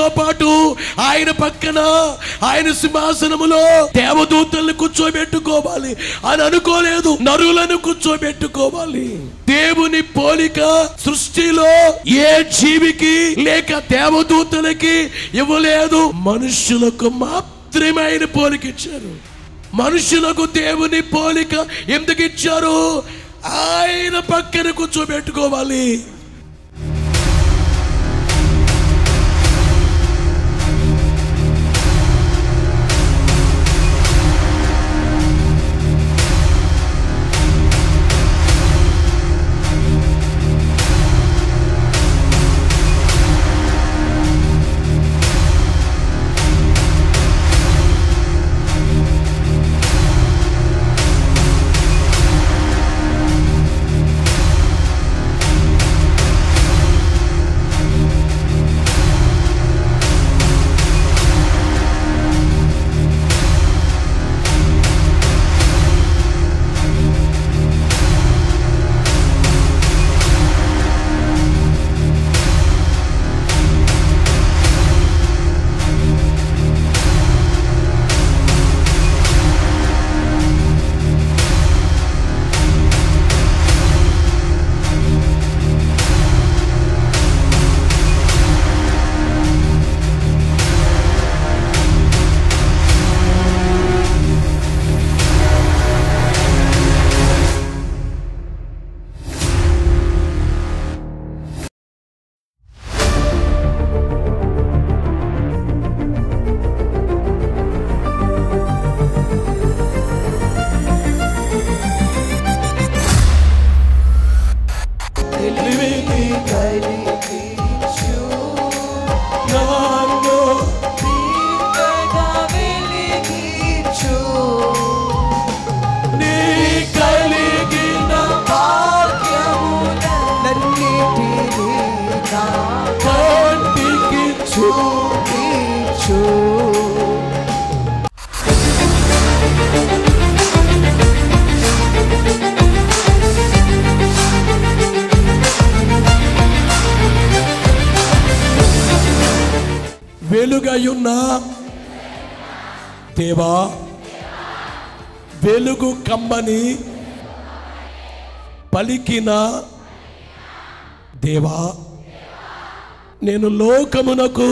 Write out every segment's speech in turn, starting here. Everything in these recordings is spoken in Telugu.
ఆయనతో పాటు ఆయన పక్కన ఆయన సింహాసనములో దేవదూతల్ని కూర్చోబెట్టుకోవాలి అని అనుకోలేదు నరులను కూర్చోబెట్టుకోవాలి దేవుని పోలిక సృష్టిలో ఏ జీవికి లేక దేవదూతలకి ఇవ్వలేదు మనుషులకు మాత్రమే ఆయన పోలిక ఇచ్చారు మనుషులకు దేవుని పోలిక ఎందుకు ఇచ్చారు ఆయన పక్కన కూర్చోబెట్టుకోవాలి వెలిగి కలిగించు నన్ను దీర్ఘంగా వెలిగించు నీ కలిగిన భాగ్యములన్నిటినీ నా కంటికి చూపించు వెలుగయున్న దేవా వెలుగు కమ్మని పలికిన దేవా నేను లోకమునకు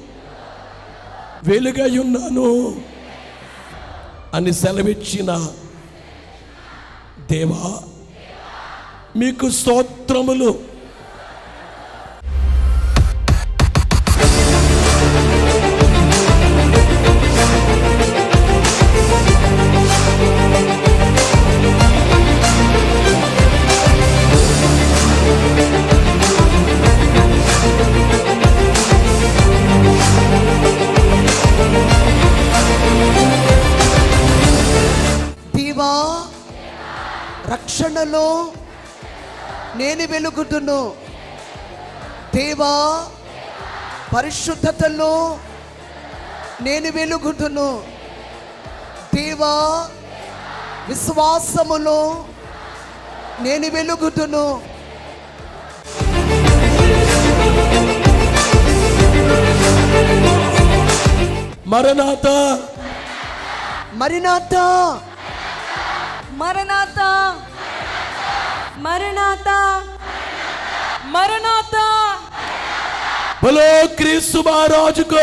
వెలుగయున్నాను అని సెలవిచ్చిన దేవా మీకు స్తోత్రములు దేవా రక్షణలో నేను వెలుగుతును దేవా పరిశుద్ధతలో నేను వెలుగుతును దేవా విశ్వాసములో నేను వెలుగుతును మరణాత మరినాథ మరణాత మరణాత మరణాత బలో క్రీస్తు మహారాజుకో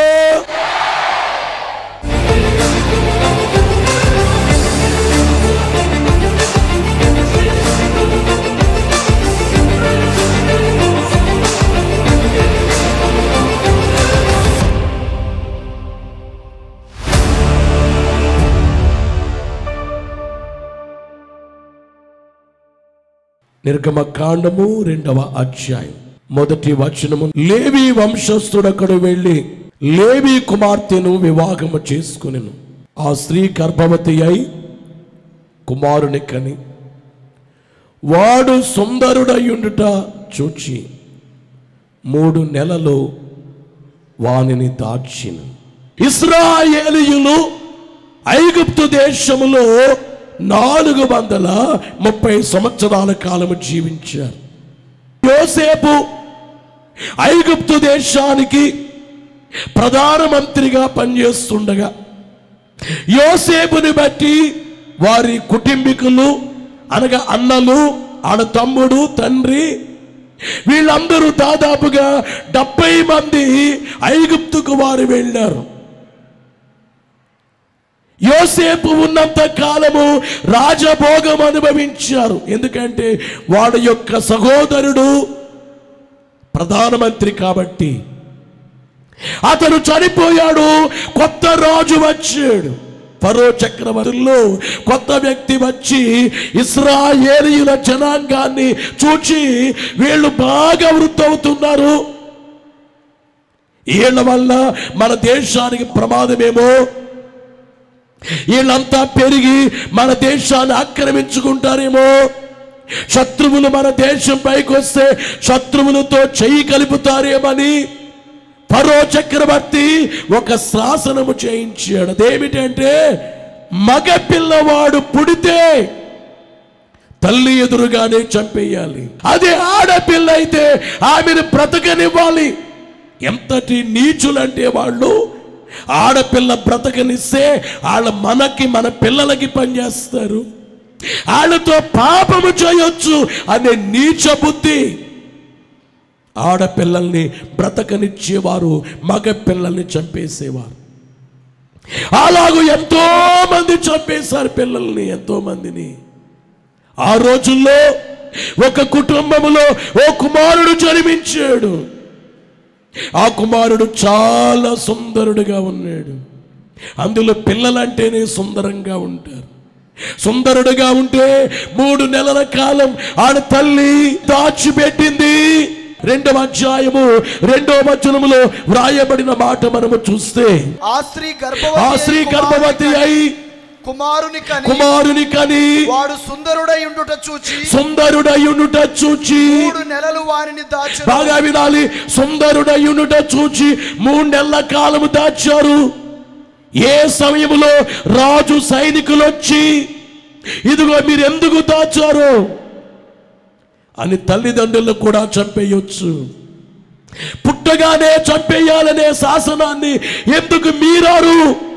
నిర్గమ కాండము రెండవ అధ్యాయం మొదటి వచనము లేవి వంశస్థుడక్కడు వెళ్ళి లేవి కుమార్తెను వివాహము చేసుకునెను ఆ స్త్రీ గర్భవతి అయి కుమారుని కని వాడు సుందరుడయుండుట చూచి మూడు నెలలు వానిని దాచిన ఇస్రాయేలీయులు ఐగుప్తు దేశములో నాలుగు వందల ముప్పై సంవత్సరాల కాలము జీవించారు యోసేపు ఐగుప్తు దేశానికి ప్రధానమంత్రిగా పనిచేస్తుండగా యోసేపుని బట్టి వారి కుటుంబీకులు అనగా అన్నలు ఆడ తమ్ముడు తండ్రి వీళ్ళందరూ దాదాపుగా డెబ్బై మంది ఐగుప్తుకు వారు వెళ్ళారు యోసేపు ఉన్నంత కాలము రాజభోగం అనుభవించారు ఎందుకంటే వాడి యొక్క సహోదరుడు ప్రధానమంత్రి కాబట్టి అతను చనిపోయాడు కొత్త రాజు వచ్చాడు ఫరో చక్రవర్తుల్లో కొత్త వ్యక్తి వచ్చి ఇస్రాయేలీయుల జనాంగాన్ని చూచి వీళ్ళు బాగా వృద్ధవుతున్నారు వీళ్ళ వల్ల మన దేశానికి ప్రమాదమేమో వీళ్ళంతా పెరిగి మన దేశాన్ని ఆక్రమించుకుంటారేమో శత్రువులు మన దేశం పైకి వస్తే శత్రువులతో చెయ్యి కలుపుతారేమని ఫరో చక్రవర్తి ఒక శాసనము చేయించాడు అదేమిటంటే మగ పిల్లవాడు పుడితే తల్లి ఎదురుగానే చంపేయాలి అదే ఆడపిల్ల అయితే ఆమెను బ్రతకనివ్వాలి ఎంతటి నీచులంటే వాళ్ళు ఆడపిల్ల బ్రతకనిస్తే వాళ్ళ మనకి మన పిల్లలకి పనిచేస్తారు వాళ్ళతో పాపము చేయొచ్చు అనే నీచ బుద్ధి ఆడపిల్లల్ని బ్రతకనిచ్చేవారు మగ పిల్లల్ని చంపేసేవారు అలాగూ ఎంతో మంది చంపేశారు పిల్లల్ని ఎంతో మందిని ఆ రోజుల్లో ఒక కుటుంబములో ఓ కుమారుడు జన్మించాడు ఆ కుమారుడు చాలా సుందరుడుగా ఉన్నాడు అందులో పిల్లలంటేనే సుందరంగా ఉంటారు సుందరుడుగా ఉంటే మూడు నెలల కాలం ఆడ తల్లి దాచిపెట్టింది రెండవ అధ్యాయము రెండవ వచనములో వ్రాయబడిన మాట మనము చూస్తే ఆ స్త్రీ ఆ స్త్రీ గర్భవతి అయి కుమారుని కని కుమారుని కని వాడు సుందరుడై ఉండుట చూచి సుందరుడయునుట చూచి మూడు నెలలు వారిని దాచి బాగా వినాలి సుందరుడయునుట చూచి మూడు నెలల కాలము దాచారు ఏ సమయంలో రాజు సైనికులు వచ్చి ఇదిగో మీరు ఎందుకు దాచారు అని తల్లిదండ్రులు కూడా చంపేయొచ్చు పుట్టగానే చంపేయాలనే శాసనాన్ని ఎందుకు మీరారు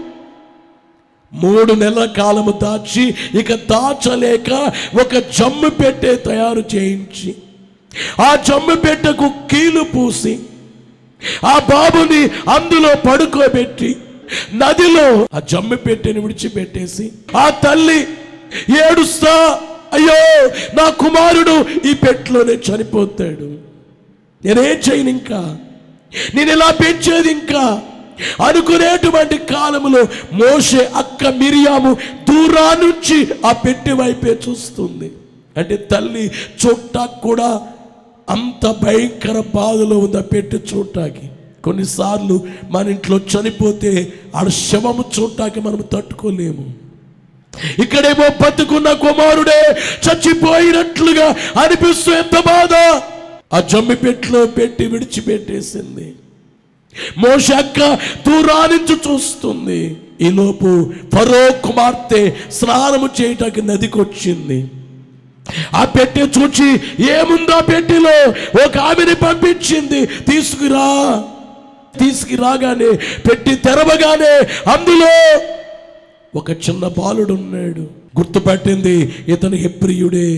మూడు నెలల కాలము దాచి ఇక దాచలేక ఒక జమ్ము పెట్టే తయారు చేయించి ఆ జమ్ము పెట్టకు కీలు పూసి ఆ బాబుని అందులో పడుకోబెట్టి నదిలో ఆ జమ్ము పెట్టెని విడిచిపెట్టేసి ఆ తల్లి ఏడుస్తా అయ్యో నా కుమారుడు ఈ పెట్టులోనే చనిపోతాడు నేనేం చేయను ఇంకా నేను ఇలా పెంచేది ఇంకా అనుకునేటువంటి కాలములో మోషే అక్క మిరియాము దూరా నుంచి ఆ పెట్టి వైపే చూస్తుంది అంటే తల్లి చూడటానికి కూడా అంత భయంకర బాధలో ఉంది ఆ పెట్టి చూడటానికి కొన్నిసార్లు మన ఇంట్లో చనిపోతే ఆడ శవము చూడటానికి మనం తట్టుకోలేము ఇక్కడేమో బతుకున్న కుమారుడే చచ్చిపోయినట్లుగా అనిపిస్తూ ఎంత బాధ ఆ జమ్మి పెట్టులో పెట్టి విడిచిపెట్టేసింది మోషక్క దూరానించి చూస్తుంది ఈలోపు ఫరో కుమార్తె స్నానము చేయటానికి నదికి వచ్చింది ఆ పెట్టె చూచి ఏముందో పెట్టెలో ఒక ఆమెని పంపించింది తీసుకురా తీసుకురాగానే పెట్టి తెరవగానే అందులో ఒక చిన్న బాలుడు ఉన్నాడు గుర్తుపట్టింది ఇతను హెప్రియుడే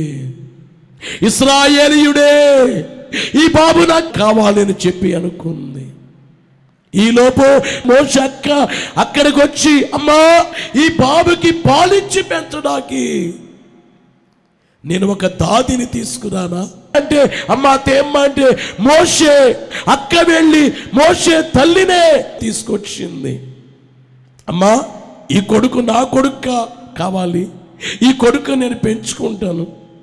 ఇస్రాయేలీయుడే ఈ బాబు నాకు కావాలని చెప్పి అనుకుంది ఈలోపు మోషక్క అక్కడికి వచ్చి అమ్మా ఈ బాబుకి పాలిచ్చి పెంచడానికి నేను ఒక దాదిని తీసుకురానా అంటే అమ్మా తేమ్మ అంటే మోషే అక్క వెళ్ళి మోషే తల్లినే తీసుకొచ్చింది అమ్మా ఈ కొడుకు నా కొడుకు కా- కావాలి ఈ కొడుకు నేను పెంచుకుంటాను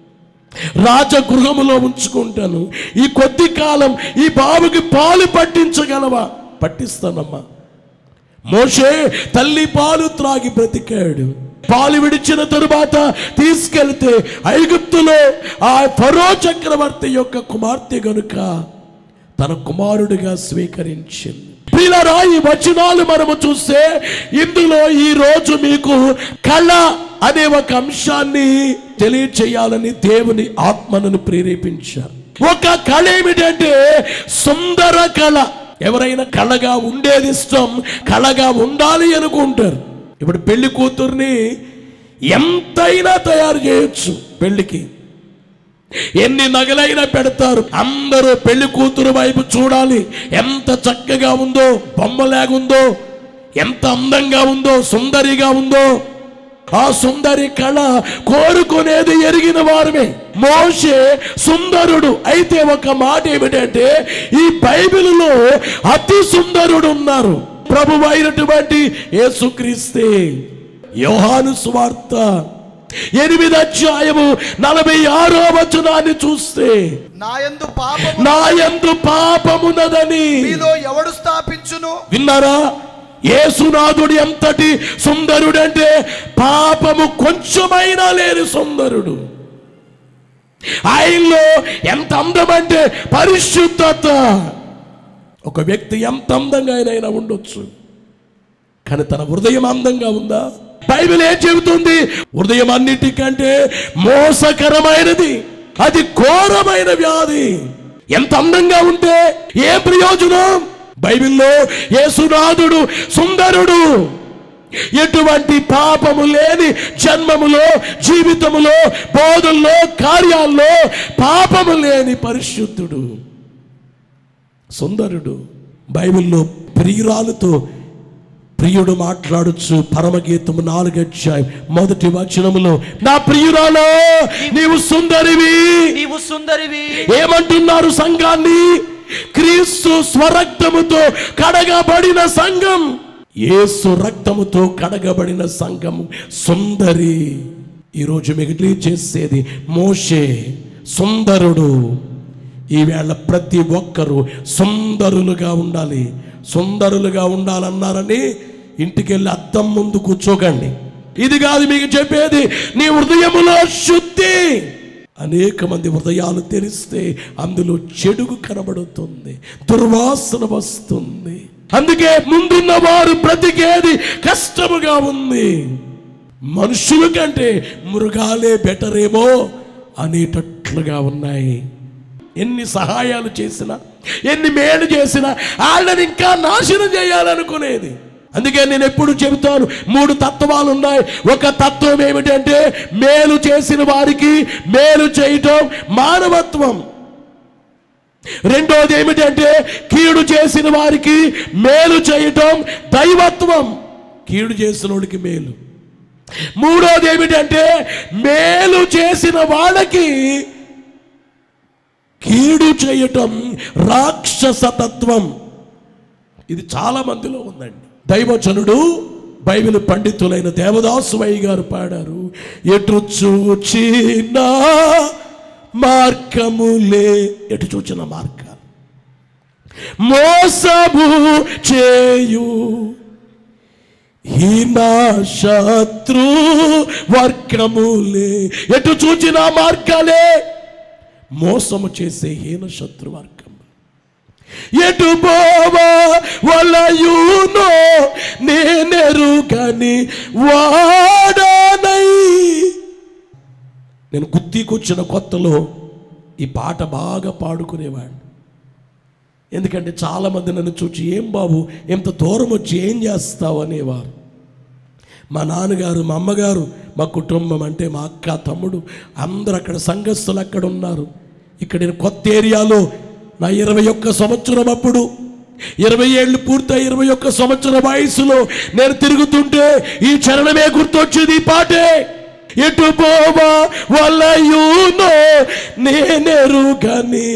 రాజగృహములో ఉంచుకుంటాను ఈ కొద్ది కాలం ఈ బాబుకి పాలు పట్టించగలవా పట్టిస్తానమ్మా మోషే తల్లి పాలు త్రాగి బ్రతికాడు పాలు విడిచిన తరువాత తీసుకెళ్తే ఐగుప్తులో ఆ ఫరో చక్రవర్తి యొక్క కుమార్తె గనుక తన కుమారుడిగా స్వీకరించింది ప్రియులారా, ఈ వచనాలు మనము చూస్తే ఇందులో ఈ రోజు మీకు కళ అనే ఒక అంశాన్ని తెలియచేయాలని దేవుని ఆత్మను ప్రేరేపించారు ఒక కళ ఏమిటంటే సుందర కళ ఎవరైనా కళగా ఉండేది ఇష్టం కళగా ఉండాలి అనుకుంటారు ఇప్పుడు పెళ్లి కూతుర్ని ఎంతైనా తయారు చేయొచ్చు పెళ్లికి ఎన్ని నగలైనా పెడతారు అందరూ పెళ్లి కూతురు వైపు చూడాలి ఎంత చక్కగా ఉందో బొమ్మలాగుందో ఎంత అందంగా ఉందో సుందరిగా ఉందో ఆ సుందరి కళ కోరుకునేది ఎరిగిన వారమే మోషే సుందరుడు అయితే ఒక మాట ఏమిటంటే ఈ బైబిల్లో అతి సుందరుడు ఉన్నారు ప్రభు అయినటువంటి యేసుక్రీస్తే యోహాను స్వార్త ఎనిమిది అధ్యాయము నలభై ఆరో వచనాన్ని చూస్తే నాయందు పాపము నా యందు పాపమున్నదని మీలో ఎవడు స్థాపించును విన్నారా యేసునాథుడు ఎంతటి సుందరుడంటే పాపము కొంచెమైనా లేని సుందరుడు ఆయనలో ఎంత అందమంటే పరిశుద్ధత ఒక వ్యక్తి ఎంత అందంగా అయినా ఉండొచ్చు కానీ తన హృదయం అందంగా ఉందా బైబిల్ ఏం చెబుతుంది హృదయం అన్నిటికంటే మోసకరమైనది అది ఘోరమైన వ్యాధి ఎంత అందంగా ఉంటే ఏ ప్రయోజనం బైబిల్లో యేసునాథుడు సుందరుడు ఎటువంటి పాపము లేని జన్మములో జీవితములో బోధల్లో కార్యాల్లో పాపము లేని పరిశుద్ధుడు సుందరుడు బైబిల్లో ప్రియురాలతో ప్రియుడు మాట్లాడచ్చు పరమగీతము నాలుగు అధ్యాయం మొదటి వచనములో నా ప్రియురాలో నీవు సుందరివి నీవు సుందరివి ఏమంటున్నారు సంఘాన్ని క్రీస్తు స్వరక్తముతో కడగబడిన సంఘం యేసు రక్తముతో కడగబడిన సంఘం సుందరి ఈరోజు మిగిలి చేసేది మోషే సుందరుడు ఈవేళ ప్రతి ఒక్కరూ సుందరులుగా ఉండాలి సుందరులుగా ఉండాలన్నారని ఇంటికి వెళ్ళి అద్దం ముందు కూర్చోకండి ఇది కాదు మీకు చెప్పేది నీ హృదయములో శుద్ధి అనేక మంది హృదయాలు తెరిస్తే అందులో చెడుగు కనబడుతుంది దుర్వాసన వస్తుంది అందుకే ముందున్న వారు బ్రతికేది కష్టముగా ఉంది మనుషుల కంటే మృగాలే బెటరేమో అనేటట్లుగా ఉన్నాయి ఎన్ని సహాయాలు చేసినా ఎన్ని మేలు చేసినా వాళ్ళని ఇంకా నాశనం చేయాలనుకునేది అందుకే నేను ఎప్పుడు చెబుతాను మూడు తత్వాలు ఉన్నాయి ఒక తత్వం ఏమిటంటే మేలు చేసిన వారికి మేలు చేయటం మానవత్వం రెండోది ఏమిటంటే కీడు చేసిన వారికి మేలు చేయటం దైవత్వం కీడు చేసిన వాడికి మేలు మూడోది ఏమిటంటే మేలు చేసిన వాళ్ళకి కీడు చేయటం రాక్షసతత్వం ఇది చాలా మందిలో ఉందండి దైవజనుడు బైబిల్ పండితులైన దేవదాసువయ్య గారు పాడారు ఎటు చూచిన మార్గములే ఎటు చూచిన మార్గాలు మోసము చేయు హీనా శత్రు వర్గములే ఎటు చూచిన మార్గాలే మోసము చేసే హీన శత్రు వర్గం ఎటు పోవా వలయునో నేనెరుగని వాడనై నేను గుర్తికొచ్చిన కొత్తలో ఈ పాట బాగా పాడుకునేవాడిని ఎందుకంటే చాలామంది నన్ను చూచి ఏం బాబు ఎంత దూరం వచ్చి ఏం చేస్తావు అనేవారు మా నాన్నగారు మా అమ్మగారు మా కుటుంబం అంటే మా అక్క తమ్ముడు అందరూ అక్కడ సంఘస్థులు అక్కడ ఉన్నారు ఇక్కడ నేను కొత్త ఏరియాలో నా ఇరవై ఒక్క సంవత్సరం అప్పుడు ఇరవై ఏళ్ళు పూర్తయి ఇరవై ఒక్క సంవత్సరం వయసులో నేను తిరుగుతుంటే ఈ చరణమే గుర్తొచ్చేది ఈ పాటే ఎటు పోవా వలయునో నేనెరుగని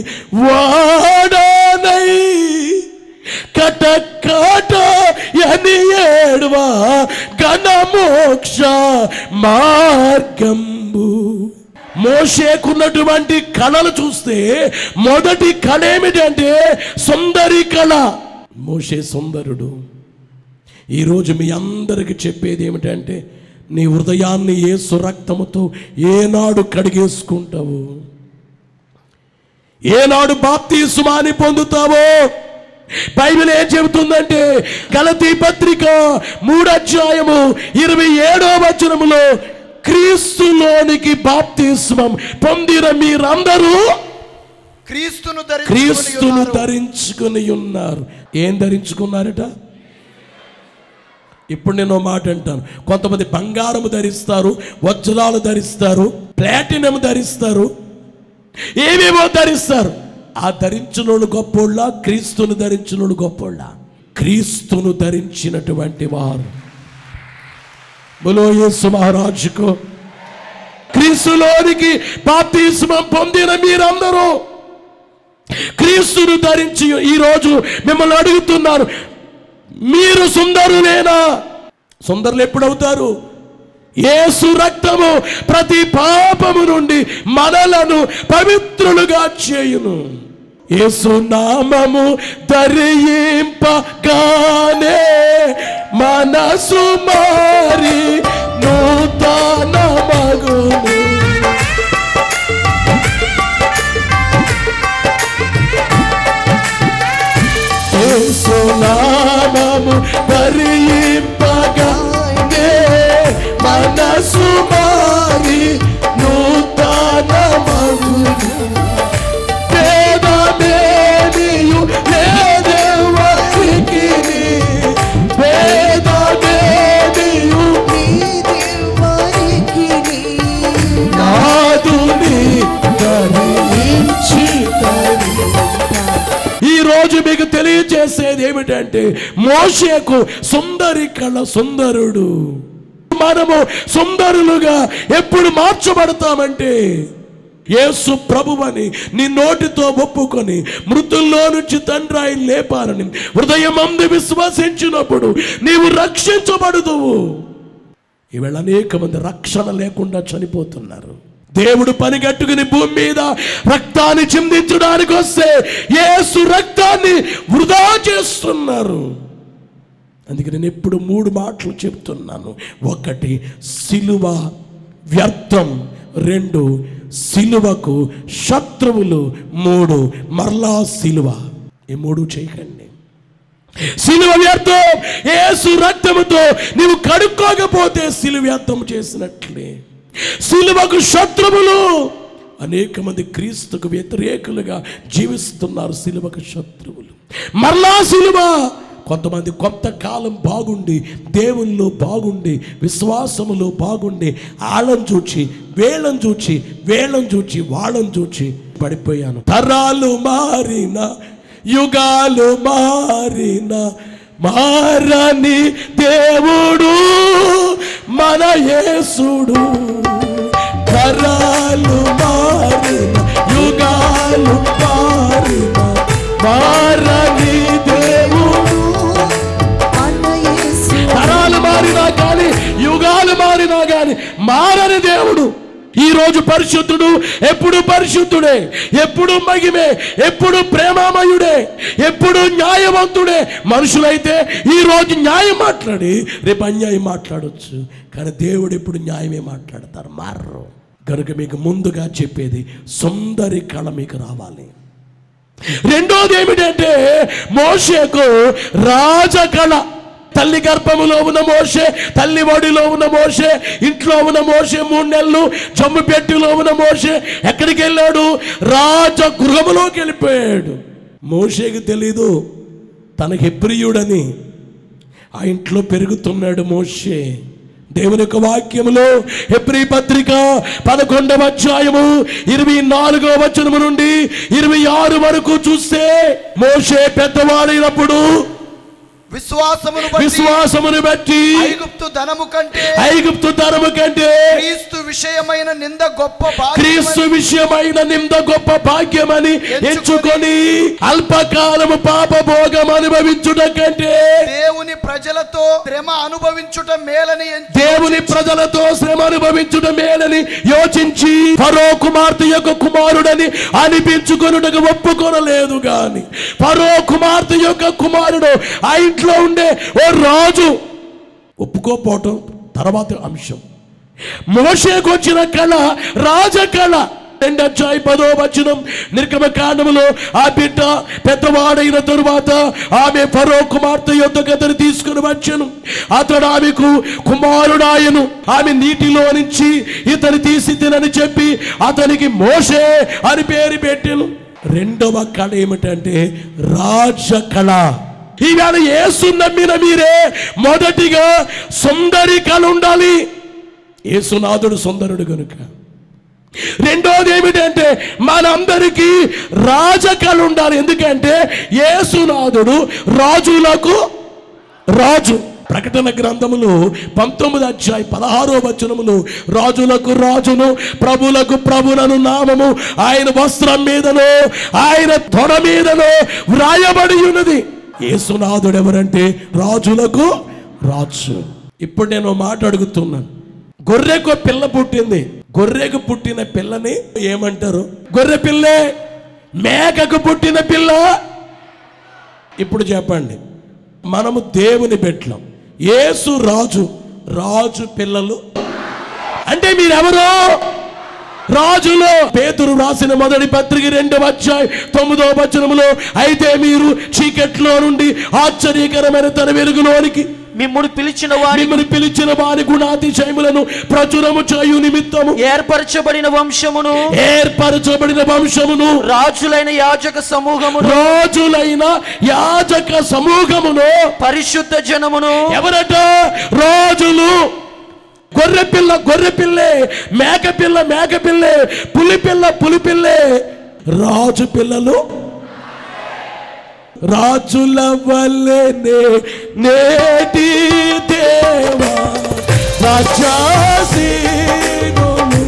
వాడనై కట కట అని ఏడ్వా ఘనమోక్ష మార్గంబు మోషేకున్నటువంటి కళలు చూస్తే మొదటి కళ ఏమిటంటే సుందరి కళ మోషే సుందరుడు ఈరోజు మీ అందరికి చెప్పేది ఏమిటంటే నీ హృదయాన్ని ఏ సురక్తముతో ఏనాడు కడిగేసుకుంటావు ఏనాడు బాప్తీసుమాని పొందుతావో బైబిల్ ఏం చెబుతుందంటే గలతీ పత్రిక మూడు అధ్యాయము ఇరవై ఏడో వచనములో క్రీస్తులోనికి బాప్తిస్మం పొందిన మీరందరూ క్రీస్తును క్రీస్తును ధరించుకొని ధరించుకుని ఉన్నారు ఏం ధరించుకున్నారట ఇప్పుడు నేను ఓ మాట అంటాను కొంతమంది బంగారము ధరిస్తారు వజ్రాలు ధరిస్తారు ప్లాటినం ధరిస్తారు ఏమేమో ధరిస్తారు ఆ ధరించినోడు గొప్పోళ్ళ క్రీస్తును ధరించినోడు గొప్పోళ్ళ క్రీస్తును ధరించినటువంటి వారు బులో యేసు మహారాజుకు క్రీస్తులోనికి బాప్తిస్మం పొందిన మీరందరూ క్రీస్తును ధరించి ఈరోజు మిమ్మల్ని అడుగుతున్నారు మీరు సుందరులేనా సుందరులు ఎప్పుడవుతారు యేసు రక్తము ప్రతి పాపము నుండి మనలను పవిత్రులుగా చేయును యేసు నామము ధరింపగానే మనసు మారి నూతన మగును నామము ధరింపగానే మనసు మారి నూతన మగును భేదమేమియు లేదెవ్వరికి భేదమేమియు నాదుని ధరించి ఈ రోజు మీకు తెలియజేసేది ఏమిటంటే మోషేకు సుందరి కళ సుందరుడు మనము సుందరులుగా ఎప్పుడు మార్చబడతామంటే యేసు ప్రభువని నీ నోటితో ఒప్పుకొని మృతుల్లో నుంచి తండ్రి ఆయన లేపారని హృదయం అందు విశ్వసించినప్పుడు నీవు రక్షించబడుదువు ఈవేళ అనేక మంది రక్షణ లేకుండా చనిపోతున్నారు దేవుడు పనిగట్టుకుని భూమి మీద రక్తాన్ని చిందించడానికి వస్తే యేసు రక్తాన్ని వృధా చేస్తున్నారు అందుకే నేను ఎప్పుడు మూడు మాటలు చెప్తున్నాను ఒకటి సిలువ వ్యర్థం రెండు సిలువకు శత్రువులు మూడు మరలా సిలువ ఈ మూడు చేయకండి సిలువ వ్యర్థం యేసు రక్తముతో నీవు కడుక్కోకపోతే సిలువ వ్యర్థం చేసినట్లే సిలువకు శత్రువులు అనేక మంది క్రీస్తుకు వ్యతిరేకులుగా జీవిస్తున్నారు సిలువకు శత్రువులు మరలా సిలువ కొంతమంది కొంతకాలం బాగుండి దేవుల్లో బాగుండి విశ్వాసములో బాగుండి ఆళ్ళను చూచి వేళ్ళను చూచి వేళ్ళను చూచి వాళ్ళను చూచి పడిపోయాను తరాలు మారిన యుగాలు మారిన మారని దేవుడు మన యేసుడు తరాలు మారిన యుగాలు మారిన మారని దేవుడు తరాలు మారినా కానీ యుగాలు మారినా కానీ మారని దేవుడు ఈ రోజు పరిశుద్ధుడు ఎప్పుడు పరిశుద్ధుడే ఎప్పుడు మగిమే ఎప్పుడు ప్రేమామయుడే ఎప్పుడు న్యాయవంతుడే మనుషులైతే ఈ రోజు న్యాయం మాట్లాడి రేపు అన్యాయం మాట్లాడొచ్చు కానీ దేవుడు ఎప్పుడు న్యాయమే మాట్లాడతారు మారరు కనుక మీకు ముందుగా చెప్పేది సుందరి కళ మీకు రావాలి రెండోది ఏమిటంటే మోషేకు రాజకళ తల్లి గర్భములో ఉన్న మోషే తల్లి ఒడిలో ఉన్న మోషే ఇంట్లో ఉన్న మోషే మూడు నెలలు జమ్ము పెట్టిలో ఉన్న మోషే ఎక్కడికి వెళ్ళాడు రాజ గృహములోకి వెళ్ళిపోయాడు మోషేకి తెలీదు తనకి హెబ్రియుడని ఆ ఇంట్లో పెరుగుతున్నాడు మోషే దేవుని యొక్క వాక్యములో హెబ్రీ పత్రిక పదకొండవ అధ్యాయము ఇరవై నాలుగవ వచనము నుండి ఇరవై ఆరు వరకు చూస్తే మోషే పెద్దవాడైనప్పుడు విశ్వాసమును బట్టి విశ్వాసమును బట్టి ఐగుప్తు ధనము కంటే ఐగుప్తు ధరము కంటే క్రీస్తు విషయమైన నింద గొప్ప భాగ్యమని క్రీస్తు విషయమైన నింద గొప్ప భాగ్యమని ఎంచుకొని అల్పకాలము పాప భోగం అనుభవించుట కంటే దేవుని ప్రజలతో శ్రమ అనుభవించుట మేలని ఎంచి దేవుని ప్రజలతో శ్రమ అనుభవించుట మేలని యోచించి ఫరో కుమార్తె యొక్క కుమారుడని అనిపించుకొనుటకు ఒప్పుకొనలేదు గాని ఫరో కుమార్తె యొక్క కుమారుడు ఆ ఇంట్లో ఉండే ఓ రాజు ఒప్పుకోపోవటం తర్వాత అంశం మోషేకు వచ్చిన కళ రాజ కళ రెండు అధ్యాయ పదో వచనం నిర్గమ కాండములో ఆ బిడ్డ పెద్దవాడైన తరువాత ఆమె ఫరో కుమార్తె యొక్క అతను తీసుకుని వచ్చను అతడు ఆమెకు కుమారుడాయను ఆమె నీటిలో నుంచి ఇతను తీసి తినని చెప్పి అతనికి మోషే అని పేరు పెట్టెను రెండవ కళ ఏమిటంటే రాజ కళ ఈవేళ యేసు నమ్మిన మీరే మొదటిగా సుందరి కళ ఉండాలి యేసునాథుడు సుందరుడు కనుక రెండోది ఏమిటంటే మనందరికీ రాజకళ ఉండాలి ఎందుకంటే యేసునాథుడు రాజులకు రాజు ప్రకటన గ్రంథములు పంతొమ్మిది అధ్యాయ పదహారో వచనములు రాజులకు రాజును ప్రభులకు ప్రభులను నామము ఆయన వస్త్రం మీదను ఆయన తొడ మీదను వ్రాయబడి ఉన్నది యేసునాథుడు ఎవరంటే రాజులకు రాజు ఇప్పుడు నేను మాట అడుగుతున్నాను గొర్రెకు పిల్ల పుట్టింది గొర్రెకు పుట్టిన పిల్లని ఏమంటారు గొర్రె పిల్లే మేకకు పుట్టిన పిల్ల ఇప్పుడు చెప్పండి మనము దేవుని బిడ్డలం యేసు రాజు రాజు పిల్లలు అంటే మీరెవరు రాజులో పేతురు రాసిన మొదటి పత్రిక రెండవ అధ్యాయ తొమ్మిదో వచనములో అయితే మీరు చీకట్లో నుండి ఆశ్చర్యకరమైన తన వెలుగులోనికి మిమ్మును పిలిచిన వారి మిమ్మల్ని పిలిచిన వారి గుణాతిశయములను ప్రచురము చేయు నిమిత్తము ఏర్పరచబడిన వంశమును ఏర్పరచబడిన వంశమును రాజులైన యాజక సమూహమును రాజులైన యాజక సమూహమును పరిశుద్ధ జనమును ఎవరట రాజులు గొర్రె పిల్ల గొర్రె పిల్లే మేక పిల్ల మేక పిల్లే పులి పిల్ల పులి పిల్లే రాజు పిల్లలు రాజుల వల్లనే నేటి దేవా రాజాసీనులు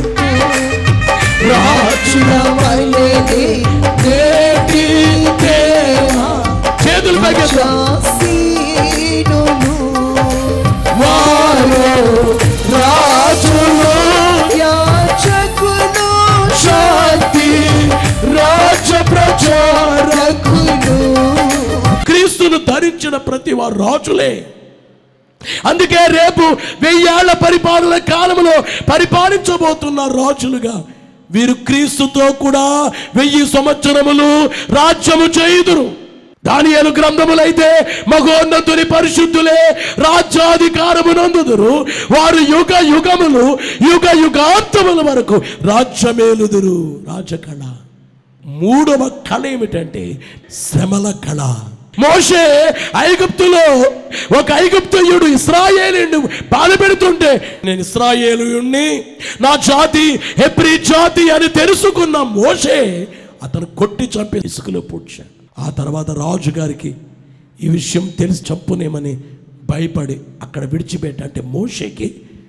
రాజుల వల్లనే నేటి దేవా చేతులు పైకెత్తాం వారు రాజులు శాంతి రాజ ప్రచారకులు క్రీస్తును ధరించిన ప్రతి వారు రాజులే అందుకే రేపు వెయ్యేళ్ల పరిపాలన కాలంలో పరిపాలించబోతున్న రాజులుగా వీరు క్రీస్తుతో కూడా వెయ్యి సంవత్సరములు రాజ్యము చేయుదురు దానియలు గ్రంథములైతే మగోన్నతుని పరిశుద్ధులే రాజ్యాధికారము నందుదురు వారు యుగ యుగములు యుగ యుగాంతముల వరకు రాజ్యమేలుదురు రాజకళ మూడవ కళ ఏమిటంటే శ్రమల కళ మోషే ఐగుప్తులో ఒక ఐగుప్తుయుడు ఇస్రాయేలుని బాధ పెడుతుంటే నేను ఇస్రాయేలుని నా జాతి హెబ్రీ జాతి అని తెలుసుకున్న మోషే అతను కొట్టి చంపి ఇసుకలో పూడ్చాడు ఆ తర్వాత రాజు గారికి ఈ విషయం తెలిసి చంపునేమని భయపడి అక్కడ విడిచిపెట్టి అంటే మోషేకి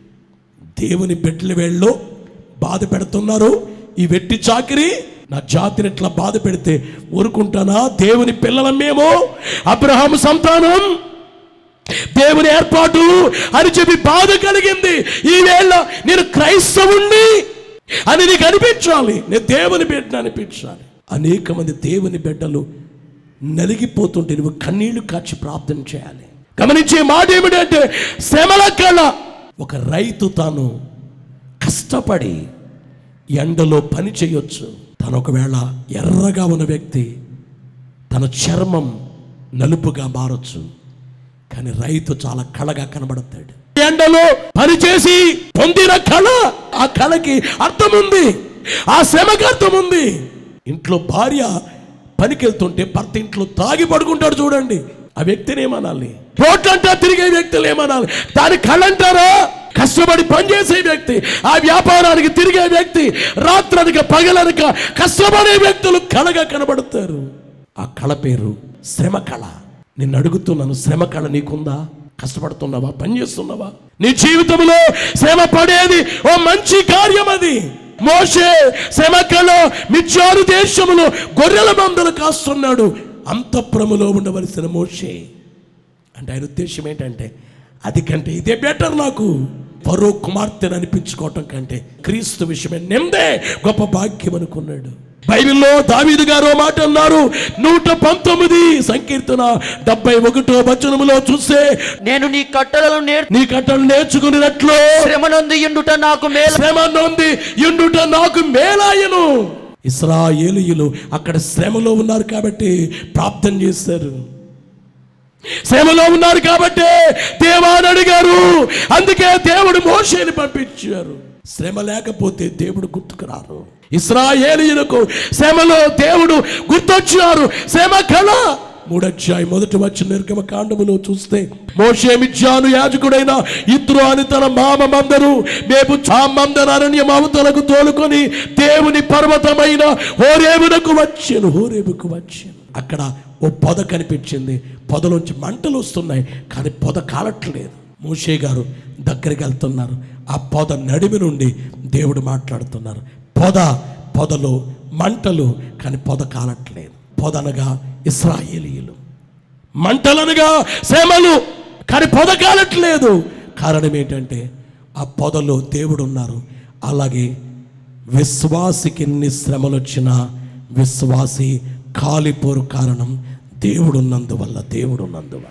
దేవుని బిడ్డల వేళ్ళలో బాధ పెడుతున్నారు ఈ వెట్టి చాకిరి నా జాతిని ఇట్లా బాధ పెడితే ఊరుకుంటానా దేవుని పిల్లలం మేము అబ్రహాము సంతానం దేవుని ఏర్పాటు అని చెప్పి బాధ కలిగింది ఈ వేళ నేను క్రైస్తవుణ్ణి అని నీకు అనిపించాలి నేను దేవుని బిడ్డ అనిపించాలి అనేక మంది దేవుని బిడ్డలు నలిగిపోతుంటే నువ్వు కన్నీళ్లు కాచి ప్రార్థన చేయాలి గమనించే మాట ఏమిటంటే శ్రమల కళ ఒక రైతు తాను కష్టపడి ఎండలో పని చేయొచ్చు తను ఒకవేళ ఎర్రగా ఉన్న వ్యక్తి తన చర్మం నలుపుగా మారొచ్చు కానీ రైతు చాలా కళగా కనబడతాడు ఎండలో పనిచేసి పొందిన కళ ఆ కళకి అర్థం ఉంది ఆ శ్రమకి అర్థం ఉంది ఇంట్లో భార్య పనికి వెళ్తుంటే భర్త ఇంట్లో తాగి పడుకుంటాడు చూడండి ఆ వ్యక్తిని ఏమనాలి రోడ్లంటా తిరిగే వ్యక్తులు ఏమనాలి దాని కళ అంటారా కష్టపడి పనిచేసే వ్యక్తి ఆ వ్యాపారానికి తిరిగే వ్యక్తి రాత్రనక పగలనక కష్టపడే వ్యక్తులు కళగా కనబడతారు ఆ కళ పేరు శ్రమ కళ నిన్ను అడుగుతున్నాను శ్రమ కళ నీకుందా కష్టపడుతున్నావా పని చేస్తున్నావా నీ జీవితంలో శ్రమ పడేది ఓ మంచి కార్యం అది మోషే శ్రమ కళ మిచ్చారు దేశములో గొర్రెల మందలు కాస్తున్నాడు అంతఃపురములో ఉండవలసిన మోషే అంటే ఆయన ఉద్దేశం ఏంటంటే అది కంటే ఇదే బెటర్ నాకు పరో కుమార్తెను అనిపించుకోవటం కంటే క్రీస్తు విషయమే నెమ్మదే గొప్ప భాగ్యం అనుకున్నాడు బైబిల్లో దావీదు గారు ఓ మాట అన్నారు నూట పంతొమ్మిది సంకీర్తన డెబ్బై ఒకటో వచనములో చూస్తే నేను నీ కట్టడలను నేర్ నీ కట్టలు నేర్చుకున్నట్లు శ్రమనందు ఎండుట నాకు మేలు శ్రమ నొంది ఎండుట నాకు మేలాయను ఇస్రాయేలీయులు అక్కడ శ్రమలో ఉన్నారు కాబట్టి ప్రార్థన చేశారు శ్రమలో ఉన్నారు కాబట్టి దేవాని అడిగారు అందుకే దేవుడు మోషేని పంపించారు శ్రమ లేకపోతే దేవుడు గుర్తుకు రారు ఇస్రాయేలీయులకు శ్రమలో దేవుడు గుర్తొచ్చారు శ్రమ కళ మూడధ్యాయం మొదటి వచ్చిన నిర్గమ కాండములో చూస్తే మోషే మిజ్జాను యాజకుడైన ఇత్రు అని తన మామందరూ మేము చామందర అరణ్య మామతలకు తోలుకొని దేవుని పర్వతమైన హోరేబునకు వచ్చాను హోరేబుకు వచ్చాను అక్కడ ఓ పొద కనిపించింది పొదలోంచి మంటలు వస్తున్నాయి కానీ పొద కాలట్లేదు మోషే గారు దగ్గరికి వెళ్తున్నారు ఆ పొద నడిమి నుండి దేవుడు మాట్లాడుతున్నారు పొద పొదలో మంటలు కానీ పొద కాలట్లేదు పొదనగా ఇస్రాయేలీయులు మంటలనగా శ్రమలు కానీ పొద కాలట్లేదు కారణం ఏంటంటే ఆ పొదలో దేవుడు ఉన్నారు అలాగే విశ్వాసికి ఎన్ని శ్రమలు వచ్చినా విశ్వాసి కాలిపోరు కారణం దేవుడు ఉన్నందువల్ల దేవుడు ఉన్నందువల్ల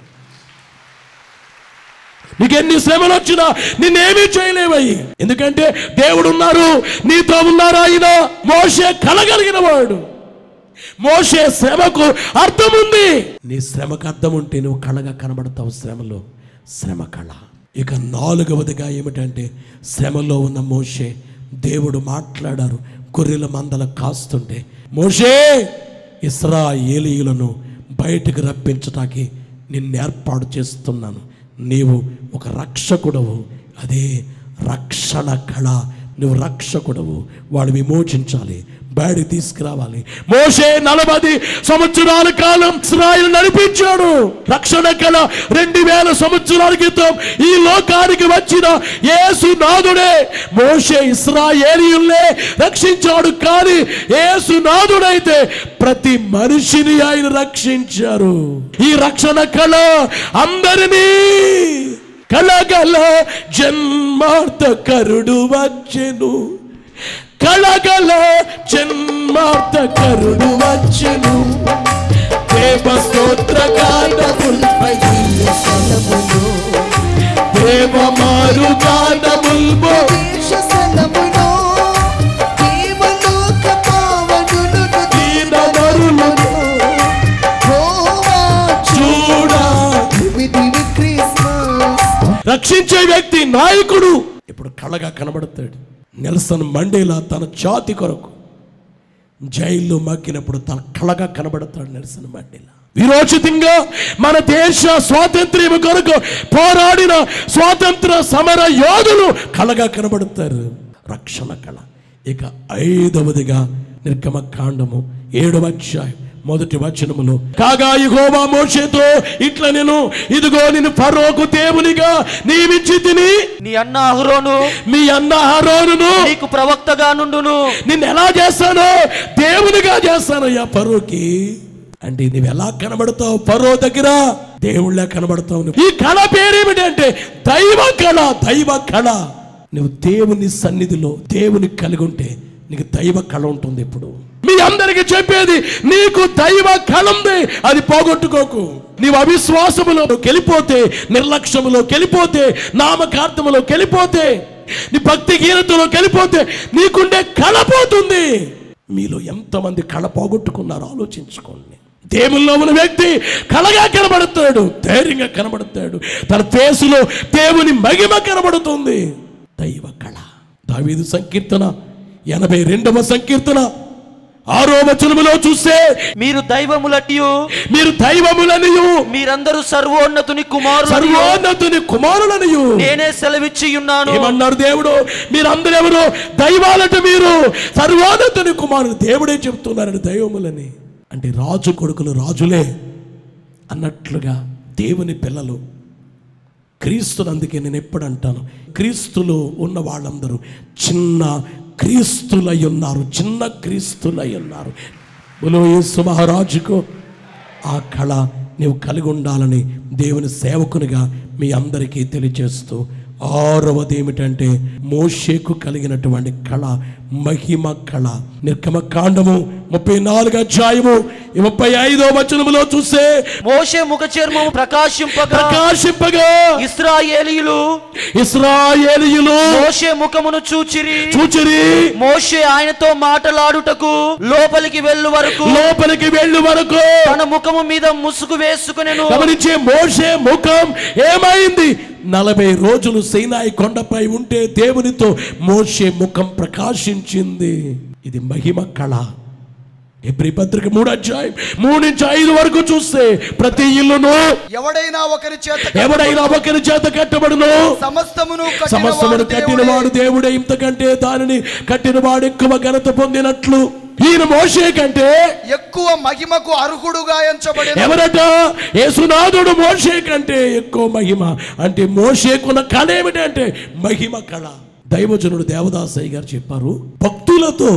నీకు ఎన్ని శ్రమలు వచ్చినా నిన్నేమీ చేయలేవయ్యి ఎందుకంటే దేవుడు ఉన్నారు నీతో ఉన్నారు ఆయన మోసే కలగలిగిన వాడు మోసే శ్రమకు అర్థం ఉంది నీ శ్రమకు అర్థం ఉంటే నువ్వు కళగా కనబడతావు శ్రమలో శ్రమ కళ ఇక నాలుగవదిగా ఏమిటంటే శ్రమలో ఉన్న మోషే దేవుడు మాట్లాడారు గొర్రెల మందల కాస్తుంటే మోషే ఇస్రాయేలీయులను బయటకు రప్పించటానికి నిన్ను ఏర్పాటు చేస్తున్నాను నీవు ఒక రక్షకుడవు అదే రక్షణ కళ నువ్వు రక్షకుడవు వాడు విమోచించాలి బయటికి తీసుకురావాలి మోషే నలభై సంవత్సరాల కాలం ఇస్రాయిల్ నడిపించాడు రక్షణ కళ రెండు వేల సంవత్సరాల క్రితం ఈ లోకానికి వచ్చిన యేసు నాదుడే మోషే ఇస్రాయేలీయుల్నే రక్షించాడు కానీ యేసు నాదుడైతే ప్రతి మనిషిని ఆయన రక్షించారు ఈ రక్షణ కళ అందరినీ కలగల జన్మార్థ కరుడు వచ్చెను కళగల జన్మార్థ కరుడు వచ్చెను దేవ స్తోత్ర గానముల్పై దేవ మారు గానముల్పో దేశస్థలములో దేవలోక పావనులను దీన నరులను యెహోవా చూడా దివి దివి క్రిస్మస్ రక్షించే వ్యక్తి నాయకుడు ఇప్పుడు కళగా కనబడతాడు నెల్సన్ మండేలా తన జాతి కొరకు జైల్లో మగ్గినప్పుడు తన కళగా కనబడతాడు నెల్సన్ మండేలా విరోచితంగా మన దేశ స్వాతంత్ర్యం కొరకు పోరాడిన స్వాతంత్ర సమర యోధులు కళగా కనబడతారు రక్షణ కళ ఇక ఐదవదిగా నిర్గమ కాండము ఏడవ అధ్యాయం మొదటి వచనములో కాగా యెహోవా మోషేతో ఇట్లా నేను ఇదిగో నేను ఫరోకు దేవునిగా నియమించి తిని నీ అన్న అహరోను మీ అన్న హరోనును నీకు ప్రవక్తగా నుండును నిన్ను ఎలా చేస్తాను దేవునిగా చేస్తానయ్యా ఫరోకి అంటే నువ్వు ఎలా కనబడతావు ఫరో దగ్గర దేవుళ్ళ కనబడతావు నువ్వు. ఈ కళ పేరేమిటంటే దైవ కళ దైవ కళ నువ్వు దేవుని సన్నిధిలో దేవుని కలిగి ఉంటే నీకు దైవ కళ ఉంటుంది ఇప్పుడు మీ అందరికి చెప్పేది నీకు దైవ కళ ఉంది అది పోగొట్టుకోకు నీవు అవిశ్వాసములో వెళ్ళిపోతే నిర్లక్ష్యములో వెళ్ళిపోతే నామకార్థములో వెళ్ళిపోతే నీ భక్తి హీనతలో వెళ్ళిపోతే నీకుండే కళ పోతుంది మీలో ఎంతమంది కళ పోగొట్టుకున్నారో ఆలోచించుకోండి దేవుల్లో ఉన్న వ్యక్తి కళగా కనబడతాడు ధైర్యంగా కనబడతాడు తన ఫేసులో దేవుని మహిమ కనబడుతుంది దైవ కళ దావీదు సంకీర్తన ఎనభై రెండవ సంకీర్తన ఆరో వచనములో చూస్తే మీరు దైవములటియు మీరు దైవములనియు మీరందరూ సర్వోన్నతుని కుమారులు సర్వోన్నతుని కుమారులనియు నేనే సెలవిచ్చి ఉన్నాను ఏమన్నారు దేవుడు మీరు అందరూ ఎవరు దైవాలట మీరు సర్వోన్నతుని కుమారుడు దేవుడే చెప్తున్నారని దైవములని అంటే రాజు కొడుకులు రాజులే అన్నట్లుగా దేవుని పిల్లలు క్రీస్తుని అందుకే నేను ఎప్పుడు అంటాను క్రీస్తులో ఉన్న వాళ్ళందరూ చిన్న క్రీస్తులై ఉన్నారు చిన్న క్రీస్తులై ఉన్నారు బులో యేసు మహారాజుకు ఆ కళ నీవు కలిగి ఉండాలని దేవుని సేవకునిగా మీ అందరికీ తెలియజేస్తూ ఆరవది ఏమిటంటే మోషేకు కలిగినటువంటి కళ మహిమ కళ నిర్గమ కాండము ముప్పై నాలుగు అధ్యాయము ఈ ముప్పై ఐదో వచనములో చూస్తే మోషే ముఖ చర్మము ప్రకాశింపగా ప్రకాశింపగా ఇస్రాయేలీయులు ఇస్రాయేలీయులు మోషే ముఖమును చూచిరి చూచిరి మోషే ఆయనతో మాటలాడుటకు లోపలికి వెళ్ళు వరకు లోపలికి వెళ్ళు వరకు తన ముఖము మీద ముసుగు వేసుకునేను గమనించే మోషే ముఖం ఏమైంది నలభై రోజులు సైనాయి కొండపై ఉంటే దేవునితో మోషే ముఖం ప్రకాశించింది ఇది మహిమ కళ ఎబ్రి పత్రిక మూడు అధ్యాయం మూడు నుంచి ఐదు వరకు చూస్తే ప్రతి ఇల్లును ఎవడైనా ఒకరి చేత ఎవడైనా ఒకరి చేత కట్టబడును సమస్తమును సమస్తమును కట్టినవాడు దేవుడే ఇంతకంటే దానిని కట్టినవాడు ఎక్కువ ఘనత పొందినట్లు ఈయన మోషే కంటే ఎక్కువ మహిమకు అర్హుడుగా ఎంచబడిన ఎవరట యేసునాథుడు మోషే కంటే ఎక్కువ మహిమ అంటే మోషేకున్న కళ ఏమిటంటే మహిమ కళ దైవజనుడు దేవదాసయ్య గారు చెప్పారు భక్తులతో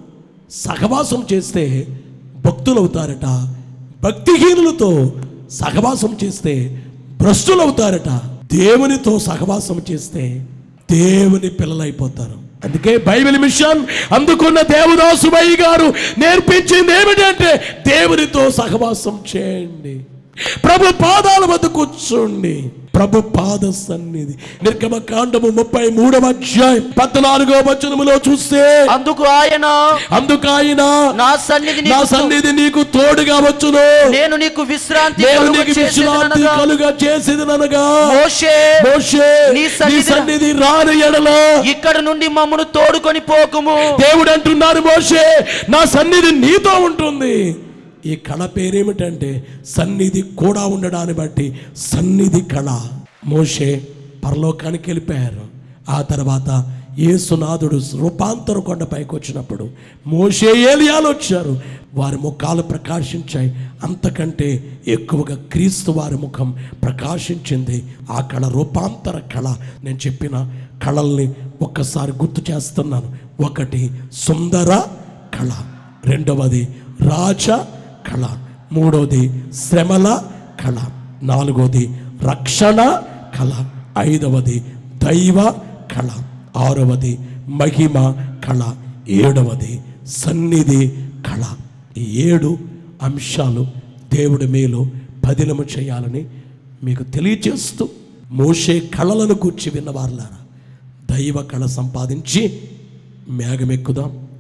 సహవాసం చేస్తే భక్తులవుతారట భక్తిహీనులతో సహవాసం చేస్తే భ్రష్టులవుతారట దేవునితో సహవాసం చేస్తే దేవుని పిల్లలైపోతారు అందుకే బైబిల్ మిషన్ అందుకున్న దేవదాసుమయ్య గారు నేర్పించింది ఏమిటంటే దేవునితో సహవాసం చేయండి ప్రభు పాదాల వద్ద కూర్చోండి ప్రభు పాద సన్నిధి నిర్గమ కాండము ముప్పై మూడవ అధ్యాయం పద్నాలుగో వచనములో చూస్తే అందుకు ఆయన అందుకు ఆయన నా సన్నిధి నా నీకు తో- సన్నిధి నీకు తోడుగా వచ్చును నేను నీకు విశ్రాంతి నేను కలుగ నీకు విశ్రాంతి చేసేదనగా, కలుగా చేసేదనగా మోషే మోషే నీ నీ సన్నిధి- సన్నిధి రాని ఎడల ఇక్కడ నుండి మమ్మను తోడుకొని పోకుము దేవుడు అంటున్నారు మోషే నా సన్నిధి నీతో ఉంటుంది ఈ కళ పేరేమిటంటే సన్నిధి కూడా ఉండడాన్ని బట్టి సన్నిధి కళ మోషే పరలోకానికి వెళ్ళిపోయారు ఆ తర్వాత యేసునాథుడు రూపాంతర కొండ పైకి వచ్చినప్పుడు మోషే ఏలియాలు వచ్చారు వారి ముఖాలు ప్రకాశించాయి అంతకంటే ఎక్కువగా క్రీస్తు వారి ముఖం ప్రకాశించింది ఆ కళ రూపాంతర కళ నేను చెప్పిన కళల్ని ఒక్కసారి గుర్తు చేస్తున్నాను ఒకటి సుందర కళ రెండవది రాజ కళ మూడవది శ్రమల కళ నాలుగవది రక్షణ కళ ఐదవది దైవ కళ ఆరవది మహిమ కళ ఏడవది సన్నిధి కళ ఈ ఏడు అంశాలు దేవుడి మేలు పదిలము చేయాలని మీకు తెలియచేస్తూ మోసే కళలను కూర్చి విన్నవారులారా దైవ కళ సంపాదించి మేఘమెక్కుదాం